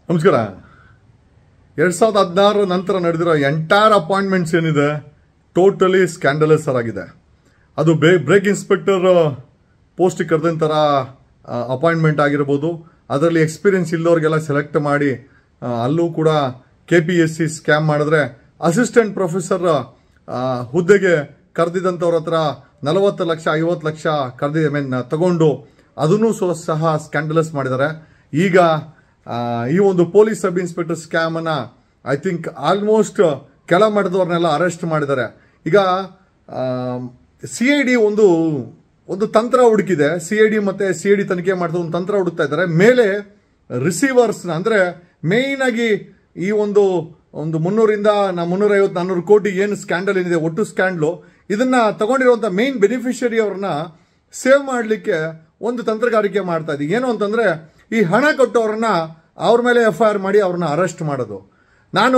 ನಮಸ್ಕಾರ ಎರಡ್ ಸಾವಿರದ ಹದಿನಾರು ನಂತರ ನಡೆದಿರೋ ಎಂಟೈರ್ ಅಪಾಯಿಂಟ್ಮೆಂಟ್ಸ್ ಏನಿದೆ ಟೋಟಲಿ ಸ್ಕ್ಯಾಂಡಲಸ್ ಆಗಿದೆ ಅದು ಬೇ ಬ್ರೇಕ್ ಇನ್ಸ್ಪೆಕ್ಟರ್ ಪೋಸ್ಟಿಗೆ ಕರೆದಂತರ ಅಪಾಯಿಂಟ್ಮೆಂಟ್ ಆಗಿರ್ಬೋದು ಅದರಲ್ಲಿ ಎಕ್ಸ್ಪೀರಿಯನ್ಸ್ ಇಲ್ಲೋರಿಗೆಲ್ಲ ಸೆಲೆಕ್ಟ್ ಮಾಡಿ ಆ, ಅಲ್ಲೂ ಕೂಡ K P S C scam ಮಾಡಿದ್ರೆ ಅಸಿಸ್ಟೆಂಟ್ ಪ್ರೊಫೆಸರ್ ಹುದ್ದೆಗೆ ಕರೆದಿದ್ದಂಥವ್ರ ಹತ್ರ ನಲವತ್ತು ಲಕ್ಷ ಐವತ್ತು ಲಕ್ಷ ಕರೆದಿ ಐ ಮೀನ್ ತಗೊಂಡು ಅದನ್ನು ಸಹ ಸಹ ಸ್ಕ್ಯಾಂಡಲಸ್ ಮಾಡಿದ್ದಾರೆ ಈಗ ಆ, ಈ ಒಂದು ಪೊಲೀಸ್ ಸಬ್ ಇನ್ಸ್ಪೆಕ್ಟರ್ ಸ್ಕ್ಯಾಮ್ ಅನ್ನ ಐ ಥಿಂಕ್ ಆಲ್ಮೋಸ್ಟ್ ಕೆಳ ಮಟ್ಟದವ್ರನ್ನೆಲ್ಲ ಅರೆಸ್ಟ್ ಮಾಡಿದ್ದಾರೆ ಈಗ ಸಿ ಐ ಡಿ ಒಂದು ಒಂದು ತಂತ್ರ ಹುಡುಕಿದೆ ಸಿ ಐ ಡಿ ಮತ್ತೆ ಸಿ ಐ ಡಿ ತನಿಖೆ ಮಾಡಿದ ಒಂದು ತಂತ್ರ ಹುಡುಕ್ತಾ ಇದ್ದಾರೆ ಮೇಲೆ ರಿಸೀವರ್ಸ್ನ ಅಂದ್ರೆ ಮೇಯ್ನ್ ಆಗಿ ಈ ಒಂದು ಒಂದು ಮುನ್ನೂರಿಂದ ನಾ ಮುನ್ನೂರೈವತ್ತು ನಾನ್ನೂರು ಕೋಟಿ ಏನು ಸ್ಕ್ಯಾಂಡಲ್ ಏನಿದೆ ಒಟ್ಟು ಸ್ಕ್ಯಾಂಡ್ಲು ಇದನ್ನ ತಗೊಂಡಿರುವಂತ ಮೇನ್ ಬೆನಿಫಿಷರಿ ಅವ್ರನ್ನ ಸೇವ್ ಮಾಡಲಿಕ್ಕೆ ಒಂದು ತಂತ್ರಗಾರಿಕೆ ಮಾಡ್ತಾ ಇದೆ ಏನು ಅಂತಂದ್ರೆ ಈ ಹಣ ಕೊಟ್ಟವ್ರನ್ನ ಅವ್ರ ಮೇಲೆ ಎಫ್ ಐ ಆರ್ ಮಾಡಿ ಅವ್ರನ್ನ ಅರೆಸ್ಟ್ ಮಾಡೋದು ನಾನು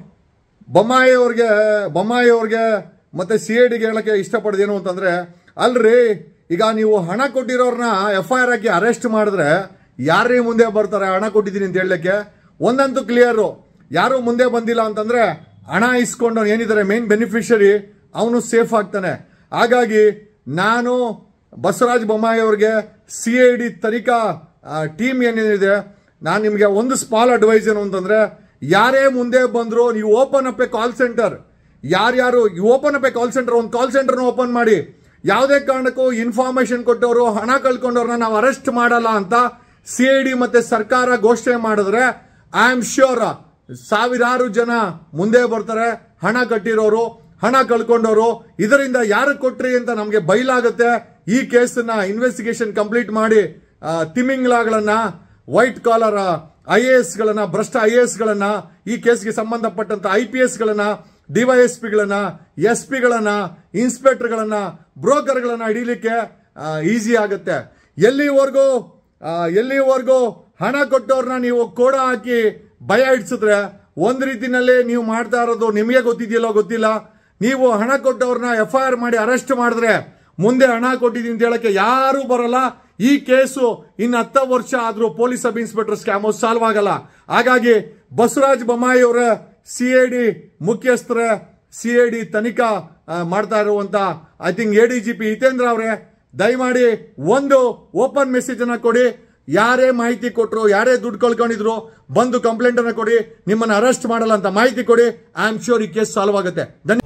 ಬೊಮ್ಮಾಯಿ ಅವ್ರಿಗೆ ಬೊಮ್ಮಾಯಿ ಅವ್ರಿಗೆ ಮತ್ತೆ ಸಿ ಐ ಡಿಗೆ ಹೇಳಕ್ಕೆ ಇಷ್ಟಪಡೋದು ಏನು ಅಂತಂದ್ರೆ ಅಲ್ರಿ ಈಗ ನೀವು ಹಣ ಕೊಟ್ಟಿರೋರ್ನ ಎಫ್ ಐ ಆರ್ ಹಾಕಿ ಅರೆಸ್ಟ್ ಮಾಡಿದ್ರೆ ಯಾರೇ ಮುಂದೆ ಬರ್ತಾರೆ ಹಣ ಕೊಟ್ಟಿದ್ದೀನಿ ಅಂತ ಹೇಳಲಿಕ್ಕೆ ಒಂದಂತೂ ಕ್ಲಿಯರು ಯಾರು ಮುಂದೆ ಬಂದಿಲ್ಲ ಅಂತಂದ್ರೆ ಹಣ ಇಸ್ಕೊಂಡು ಏನಿದ್ದಾರೆ ಮೇನ್ ಬೆನಿಫಿಷರಿ ಅವನು ಸೇಫ್ ಆಗ್ತಾನೆ ಹಾಗಾಗಿ ನಾನು ಬಸವರಾಜ ಬೊಮ್ಮಾಯಿ ಅವ್ರಿಗೆ ಸಿ ಐ ಡಿ ತನಿಖಾ ಟೀಮ್ ಏನೇನಿದೆ ನಾನು ನಿಮಗೆ ಒಂದು ಸ್ಮಾಲ್ ಅಡ್ವೈಸ್ ಏನು ಅಂತಂದ್ರೆ ಯಾರೇ ಮುಂದೆ ಬಂದ್ರು ನೀವು open up a call center ಯಾರ್ಯಾರು open up a call center ಒಂದು ಕಾಲ್ ಸೆಂಟರ್ನ ಓಪನ್ ಮಾಡಿ ಯಾವುದೇ ಕಾರಣಕ್ಕೂ ಇನ್ಫಾರ್ಮೇಶನ್ ಕೊಟ್ಟವರು ಹಣ ಕಳ್ಕೊಂಡವ್ರನ್ನ ನಾವು ಅರೆಸ್ಟ್ ಮಾಡಲ್ಲ ಅಂತ ಸಿ ಐ ಡಿ ಮತ್ತೆ ಸರ್ಕಾರ ಘೋಷಣೆ ಮಾಡಿದ್ರೆ ಐ ಆಮ್ ಶ್ಯೂರ್ ಸಾವಿರಾರು ಜನ ಮುಂದೆ ಬರ್ತಾರೆ ಹಣ ಕಟ್ಟಿರೋರು ಹಣ ಕಳ್ಕೊಂಡವರು ಇದರಿಂದ ಯಾರು ಕೊಟ್ರಿ ಅಂತ ನಮಗೆ ಬಯಲಾಗುತ್ತೆ ಈ ಕೇಸನ್ನ ಇನ್ವೆಸ್ಟಿಗೇಷನ್ ಕಂಪ್ಲೀಟ್ ಮಾಡಿ ಆ, ತಿಮಿಂಗ್ಲಾಗಳನ್ನ white collar I A S ಗಳನ್ನ ಭ್ರಷ್ಟ ಐ ಎ ಎಸ್ ಗಳನ್ನ ಈ ಕೇಸ್ಗೆ ಸಂಬಂಧಪಟ್ಟಂತ ಐ ಪಿ ಎಸ್ ಗಳನ್ನ ಡಿವೈಎಸ್ ಪಿಗಳನ್ನ ಎಸ್ ಪಿಗಳನ್ನ ಇನ್ಸ್ಪೆಕ್ಟರ್ಗಳನ್ನ ಬ್ರೋಕರ್ಗಳನ್ನ ಹಿಡೀಲಿಕ್ಕೆ ಈಸಿ ಆಗುತ್ತೆ ಎಲ್ಲಿವರೆಗೂ ಆ, ಎಲ್ಲಿವರೆಗೂ ಹಣ ಕೊಟ್ಟವ್ರನ್ನ ನೀವು ಕೋಡ ಹಾಕಿ ಭಯ ಇಡ್ಸಿದ್ರೆ ಒಂದ್ ರೀತಿನಲ್ಲಿ ನೀವು ಮಾಡ್ತಾ ಇರೋದು ನಿಮಗೆ ಗೊತ್ತಿದೆಯಲ್ಲೋ ಗೊತ್ತಿಲ್ಲ ನೀವು ಹಣ ಕೊಟ್ಟವ್ರನ್ನ ಎಫ್ ಐ ಆರ್ ಮಾಡಿ ಅರೆಸ್ಟ್ ಮಾಡಿದ್ರೆ ಮುಂದೆ ಹಣ ಕೊಟ್ಟಿದ್ದೀನಿ ಅಂತ ಹೇಳಕ್ಕೆ ಯಾರು ಬರಲ್ಲ ಈ ಕೇಸು ಇನ್ನು ಹತ್ತ ವರ್ಷ ಆದ್ರೂ police sub inspector scam solve ಆಗಲ್ಲ ಹಾಗಾಗಿ ಬಸವರಾಜ ಬೊಮ್ಮಾಯಿ ಅವರ ಸಿ ಐ ಡಿ ಮುಖ್ಯಸ್ಥರ ಸಿ ಐ ಡಿ ತನಿಖಾ ಆ, ಮಾಡ್ತಾ ಇರುವಂತ I think A D G P Hitendra ಅವರೇ ದಯಮಾಡಿ ಒಂದು ಓಪನ್ ಮೆಸೇಜ್ ಅನ್ನ ಕೊಡಿ ಯಾರೇ ಮಾಹಿತಿ ಕೊಟ್ಟರು ಯಾರೇ ದುಡ್ಡು ಕಳ್ಕೊಂಡಿದ್ರು ಬಂದು ಕಂಪ್ಲೇಂಟ್ ಅನ್ನ ಕೊಡಿ ನಿಮ್ಮನ್ನ ಅರೆಸ್ಟ್ ಮಾಡಲ್ಲ ಅಂತ ಮಾಹಿತಿ ಕೊಡಿ ಐ ಆಮ್ ಶ್ಯೂರ್ ಈ ಕೇಸ್ ಸಾಲ್ವ್ ಆಗುತ್ತೆ ಧನ್ಯ